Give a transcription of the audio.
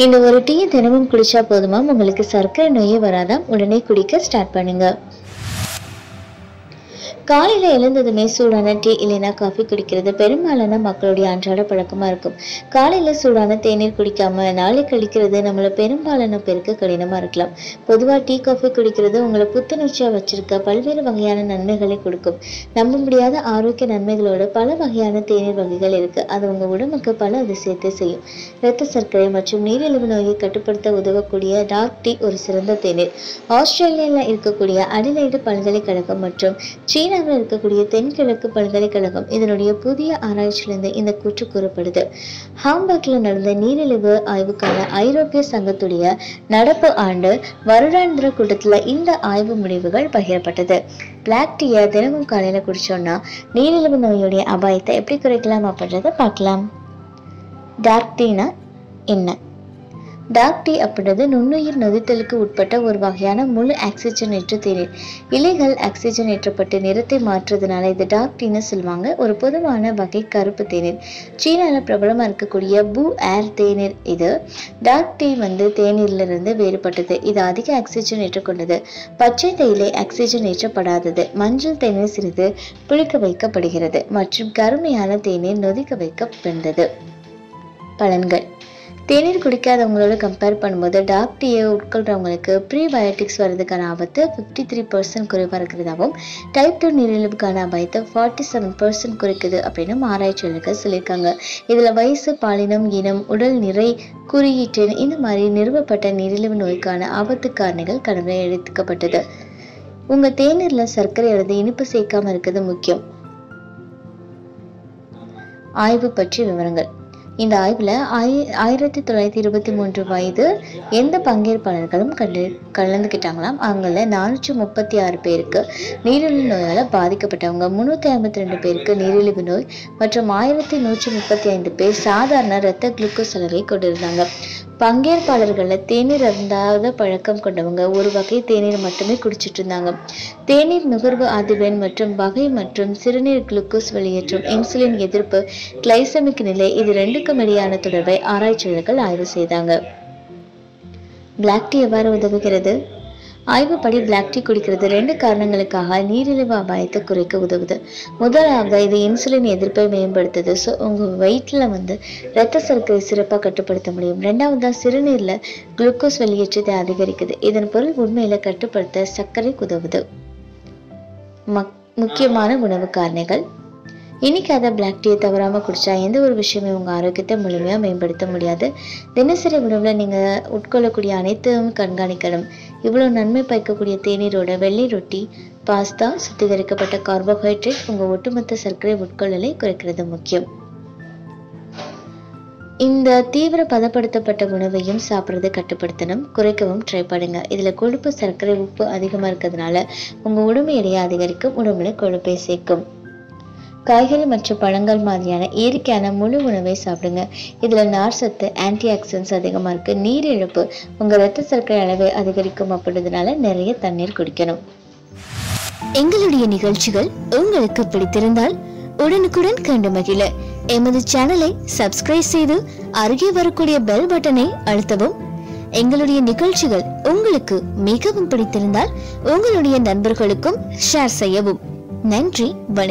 இந்த ஒரு டீயை தினமும் குடிச்சா போதுமா உங்களுக்கு சர்க்கரை நோயே வராதாம் உடனே குடிக்க ஸ்டார்ட் பண்ணுங்க காலையில எழுந்ததுமே சூடான டீ இல்லைன்னா காஃபி குடிக்கிறது பெரும்பாலான மக்களுடைய அன்றாட பழக்கமா இருக்கும் காலையில சூடான தேநீர் குடிக்காம நாளை கழிக்கிறது நம்மள பெரும்பாலான பேருக்கு கடினமா இருக்கலாம் பொதுவா டீ காஃபி குடிக்கிறது உங்களை புத்துணர்ச்சியா வச்சிருக்க பல்வேறு வகையான நன்மைகளை கொடுக்கும் நம்ப முடியாத ஆரோக்கிய நன்மைகளோட பல வகையான தேநீர் வகைகள் இருக்கு அது உங்க உடம்புக்கு பல அதிசயத்தை செய்யும் இரத்த சர்க்கரை மற்றும் நீரிழிவு நோயை கட்டுப்படுத்த உதவக்கூடிய டார்க் டீ ஒரு சிறந்த தேநீர் ஆஸ்திரேலியாவில் இருக்கக்கூடிய அடிலைடு பல்கலைக்கழகம் மற்றும் சீனாவில் இருக்கக்கூடிய தென்கிழக்கு பல்கலைக்கழகம் இதனுடைய புதிய ஆராய்ச்சியிலிருந்து இந்த கூற்று கூறப்படுது ஹாம்பர்க்ல நடந்த நீரிழிவு ஆய்வுக்கான ஐரோப்பிய சங்கத்துடைய நடப்பு ஆண்டு வருடாந்திர கூட்டத்துல இந்த ஆய்வு முடிவுகள் பகிரப்பட்டது பிளாக் டீயை தினமும் காலையில குடிச்சோம்னா நீரிழிவு நோயுடைய அபாயத்தை எப்படி குறைக்கலாம் அப்படின்றத பார்க்கலாம் டார்க் டீனா என்ன டார்க் டீ அப்படின்றது நுண்ணுயிர் நொதித்தலுக்கு உட்பட்ட ஒரு வகையான முழு ஆக்சிஜனேற்ற தேநீர் இலைகள் ஆக்சிஜனேற்றப்பட்டு நிறத்தை மாற்றுறதுனால இது டார்க் டீன்னு சொல்லுவாங்க ஒரு பொதுவான வகை கருப்பு தேநீர் சீனால பிரபலமா இருக்கக்கூடிய பூ ஏர் தேநீர் இது டார்க் டீ வந்து தேநீர்ல இருந்து வேறுபட்டது இது அதிக ஆக்சிஜன் ஏற்றுக்கொண்டது பச்சை தேயிலை ஆக்சிஜன் ஏற்றப்படாதது மஞ்சள் தேநீர் சிறிது புளிக்க வைக்கப்படுகிறது மற்றும் கருமையான தேநீர் நொதிக்க வைக்கப்படுகிறது பலன்கள் தேநீர் குடிக்காதவங்களோட கம்பேர் பண்ணும்போது டார்க் டீயை உட்கொள்றவங்களுக்கு ப்ரீபயோட்டிக்ஸ் வர்றதுக்கான ஆபத்து ஃபிஃப்டி த்ரீ பர்சன்ட் குறைவாக இருக்கிறதாகவும் டைப் டூ நீரிழிவுக்கான அபாயத்தை ஃபார்ட்டி செவன் பர்சன்ட் குறைக்குது அப்படின்னு ஆராய்ச்சியாளர்கள் சொல்லியிருக்காங்க இதில் வயசு பாலினம் இனம் உடல் நிறை குறியீட்டு இந்த மாதிரி நிறுவப்பட்ட நீரிழிவு நோய்க்கான ஆபத்து காரணிகள் கடமை எடுத்துக்கப்பட்டது உங்க தேநீர்ல சர்க்கரை அல்லது இனிப்பு சேர்க்காம இருக்கிறது முக்கியம் ஆய்வு பற்றிய விவரங்கள் இந்த ஆய்வுல ஆயி ஆயிரத்தி தொள்ளாயிரத்தி இருபத்தி மூன்று வயது எந்த பங்கேற்பாளர்களும் கண்டு கலந்துக்கிட்டாங்களாம் அவங்கள நானூற்றி முப்பத்தி ஆறு பேருக்கு நீரிழிவு நோயால பாதிக்கப்பட்டவங்க முன்னூத்தி ஐம்பத்தி ரெண்டு பேருக்கு நீரிழிவு நோய் மற்றும் ஆயிரத்தி நூற்றி முப்பத்தி ஐந்து பேர் சாதாரண இரத்த குளுக்கோஸ் அளவை கொண்டிருந்தாங்க பங்கேற்பாளர்கள்ல தேநீர் அருந்தாத பழக்கம் கொண்டவங்க ஒரு வகை தேநீர் மட்டுமே குடிச்சிட்டு இருந்தாங்க தேநீர் நுகர்வு அதிர்வெண் மற்றும் வகை மற்றும் சிறுநீர் குளுக்கோஸ் வெளியேற்றும் இன்சுலின் எதிர்ப்பு கிளைசமிக் நிலை இது ரெண்டுக்கும் இடையான தொடர்பை ஆராய்ச்சியாளர்கள் ஆய்வு செய்தாங்க பிளாக் டீ எவ்வாறு உதவுகிறது ஆய்வுப்படி பிளாக் டீ குடிக்கிறது ரெண்டு காரணங்களுக்காக நீரிழிவு அபாயத்தை குறைக்க உதவுது முதலாவது இது இன்சுலின் எதிர்ப்பை மேம்படுத்துது ஸோ உங்கள் வயிற்றில் வந்து இரத்த சர்க்கரை சிறப்பாக கட்டுப்படுத்த முடியும் ரெண்டாவதா சிறுநீரில் குளுக்கோஸ் வெளியேற்றத்தை அதிகரிக்குது இதன் பொருள் உண்மையில கட்டுப்படுத்த சர்க்கரை உதவுது மக் முக்கியமான உணவு காரணிகள் இன்னைக்கு அதை பிளாக் டீயை தவறாமல் குடிச்சா எந்த ஒரு விஷயமே உங்கள் ஆரோக்கியத்தை முழுமையாக மேம்படுத்த முடியாது தினசரி உணவில் நீங்கள் உட்கொள்ளக்கூடிய அனைத்தும் கண்காணிக்கணும் இவ்வளோ நன்மை பயக்கக்கூடிய தேநீரோட வெள்ளை ரொட்டி பாஸ்தா சுத்திகரிக்கப்பட்ட கார்போஹைட்ரேட் உங்கள் ஒட்டுமொத்த சர்க்கரை உட்கொள்ளலை குறைக்கிறது முக்கியம் இந்த தீவிர பதப்படுத்தப்பட்ட உணவையும் சாப்பிட்றதை கட்டுப்படுத்தணும் குறைக்கவும் ட்ரை பண்ணுங்க இதில் கொழுப்பு சர்க்கரை உப்பு அதிகமாக இருக்கிறதுனால உங்கள் உடம்பு எடையை அதிகரிக்கும் உடம்புல கொழுப்பை சேர்க்கும் காய்கறி மற்றும் பழங்கள் மாதிரியான இயற்கையான முழு உணவை சாப்பிடுங்க இதுல நார் சத்து ஆன்டி ஆக்சிடென்ட்ஸ் அதிகமா இருக்கு நீர் இழப்பு உங்க ரத்த சர்க்கரை அளவை அதிகரிக்கும் அப்படின்றதுனால நிறைய தண்ணீர் குடிக்கணும் எங்களுடைய நிகழ்ச்சிகள் உங்களுக்கு பிடித்திருந்தால் உடனுக்குடன் கண்டு மகிழ எமது சேனலை சப்ஸ்கிரைப் செய்து அருகே வரக்கூடிய பெல் பட்டனை அழுத்தவும் எங்களுடைய நிகழ்ச்சிகள் உங்களுக்கு மிகவும் பிடித்திருந்தால் உங்களுடைய நண்பர்களுக்கும் ஷேர் செய்யவும் நன்றி வணக்கம்